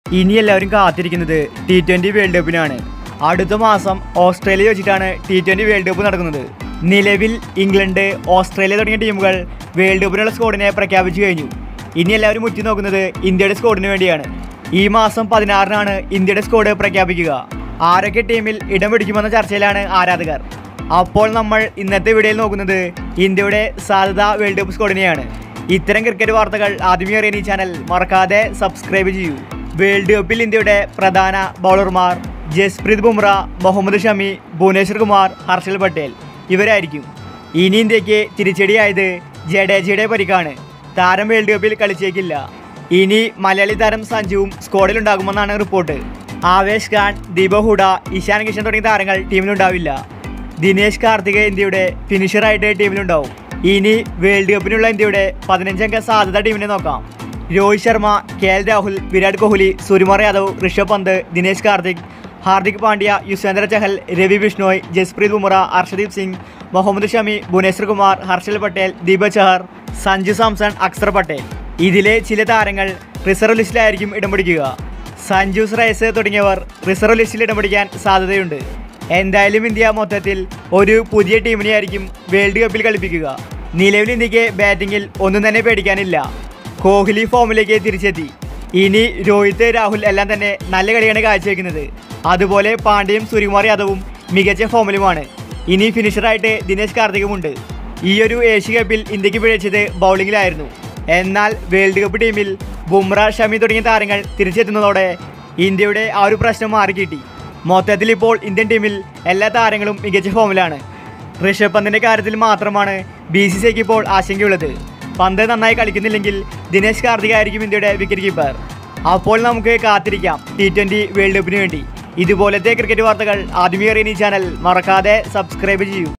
ഇനി എല്ലാവരും കാത്തിരിക്കുന്നത് ടി ട്വൻ്റി വേൾഡ് കപ്പിനാണ് അടുത്ത മാസം ഓസ്ട്രേലിയ വെച്ചിട്ടാണ് ടി ട്വൻ്റി വേൾഡ് കപ്പ് നടക്കുന്നത് നിലവിൽ ഇംഗ്ലണ്ട് ഓസ്ട്രേലിയ തുടങ്ങിയ ടീമുകൾ വേൾഡ് കപ്പിനുള്ള സ്കോഡിനെ പ്രഖ്യാപിച്ചു കഴിഞ്ഞു ഇനി എല്ലാവരും മുറ്റി നോക്കുന്നത് ഇന്ത്യയുടെ സ്കോഡിന് വേണ്ടിയാണ് ഈ മാസം പതിനാറിനാണ് ഇന്ത്യയുടെ സ്കോഡ് പ്രഖ്യാപിക്കുക ആരൊക്കെ ടീമിൽ ഇടം പിടിക്കുമെന്ന ചർച്ചയിലാണ് ആരാധകർ അപ്പോൾ നമ്മൾ ഇന്നത്തെ വീഡിയോയിൽ നോക്കുന്നത് ഇന്ത്യയുടെ സാധ്യത വേൾഡ് കപ്പ് സ്കോഡിനെയാണ് ഇത്തരം ക്രിക്കറ്റ് വാർത്തകൾ ആദ്യമേ അറിയാൻ ഈ ചാനൽ മറക്കാതെ സബ്സ്ക്രൈബ് ചെയ്യൂ വേൾഡ് കപ്പിൽ ഇന്ത്യയുടെ പ്രധാന ബൗളർമാർ ജസ്പ്രീത് ബുംറ മുഹമ്മദ് ഷമി ഭുവനേശ്വർ കുമാർ ഹർഷൽ പട്ടേൽ ഇവരായിരിക്കും ഇനി ഇന്ത്യക്ക് തിരിച്ചടിയായത് ജഡേജയുടെ പരിക്കാണ് താരം വേൾഡ് കപ്പിൽ കളിച്ചേക്കില്ല ഇനി മലയാളി താരം സഞ്ജുവും സ്ക്വാഡിലുണ്ടാകുമെന്നാണ് റിപ്പോർട്ട് ആവേശ് ഖാൻ ദീപക് ഹുഡ ഇഷാൻ കിഷൻ തുടങ്ങിയ താരങ്ങൾ ടീമിലുണ്ടാവില്ല ദിനേശ് കാർത്തിക് ഇന്ത്യയുടെ ഫിനിഷറായിട്ട് ടീമിലുണ്ടാവും ഇനി വേൾഡ് കപ്പിനുള്ള ഇന്ത്യയുടെ പതിനഞ്ചംഗ സാധ്യത ടീമിനെ നോക്കാം രോഹിത് ശർമ്മ കെ എൽ രാഹുൽ വിരാട് കോഹ്ലി സൂര്യകുമാർ യാദവ് ഋഷഭ് പന്ത് ദിനേശ് കാർത്തിക് ഹാർദിക് പാണ്ഡ്യ യുസ്വേന്ദ്ര ചഹൽ രവി ബിഷ്ണോയ് ജസ്പ്രീത് ബുംറ ഹർഷദീപ് സിംഗ് മുഹമ്മദ് ഷമി ഭുവനേശ്വർ കുമാർ ഹർഷൽ പട്ടേൽ ദീപക് ചഹർ സഞ്ജു സാംസൺ അക്സർ പട്ടേൽ ഇതിലെ ചില താരങ്ങൾ റിസർവ് ലിസ്റ്റിലായിരിക്കും ഇടം പിടിക്കുക സഞ്ജു റൈസ് തുടങ്ങിയവർ റിസർവ് ലിസ്റ്റിൽ ഇടം പിടിക്കാൻ സാധ്യതയുണ്ട് എന്തായാലും ഇന്ത്യ മൊത്തത്തിൽ ഒരു പുതിയ ടീമിനെയായിരിക്കും വേൾഡ് കപ്പിൽ കളിപ്പിക്കുക നിലവിൽ ഇന്ത്യക്ക് ബാറ്റിങ്ങിൽ ഒന്നും തന്നെ പേടിക്കാനില്ല കോഹ്ലി ഫോമിലേക്ക് തിരിച്ചെത്തി ഇനി രോഹിത് രാഹുൽ എല്ലാം തന്നെ നല്ല കളിയാണ് കാഴ്ചവെക്കുന്നത് അതുപോലെ പാണ്ഡ്യയും സൂര്യകുമാർ യാദവും മികച്ച ഫോമിലുമാണ് ഇനി ഫിനിഷറായിട്ട് ദിനേശ് കാർത്തികുമുണ്ട് ഈ ഒരു ഏഷ്യ കപ്പിൽ ഇന്ത്യക്ക് പിഴച്ചത് ബൗളിങ്ങിലായിരുന്നു എന്നാൽ വേൾഡ് കപ്പ് ടീമിൽ ബുംറ ഷമി തുടങ്ങിയ താരങ്ങൾ തിരിച്ചെത്തുന്നതോടെ ഇന്ത്യയുടെ ആ ഒരു പ്രശ്നം മാറിക്കിട്ടി മൊത്തത്തിൽ ഇപ്പോൾ ഇന്ത്യൻ ടീമിൽ എല്ലാ താരങ്ങളും മികച്ച ഫോമിലാണ് ഋഷഭ് പന്തിൻ്റെ കാര്യത്തിൽ മാത്രമാണ് ബി സി സിക്ക് ഇപ്പോൾ ആശങ്കയുള്ളത് പന്ത് നന്നായി കളിക്കുന്നില്ലെങ്കിൽ ദിനേശ് കാർത്തിക് ആയിരിക്കും ഇന്ത്യയുടെ വിക്കറ്റ് കീപ്പർ അപ്പോൾ നമുക്ക് കാത്തിരിക്കാം ടി ട്വൻ്റി വേൾഡ് കപ്പിന് വേണ്ടി ഇതുപോലത്തെ ക്രിക്കറ്റ് വാർത്തകൾ ആദ്യമേ അറിയാൻ ഈ ചാനൽ മറക്കാതെ സബ്സ്ക്രൈബ് ചെയ്യൂ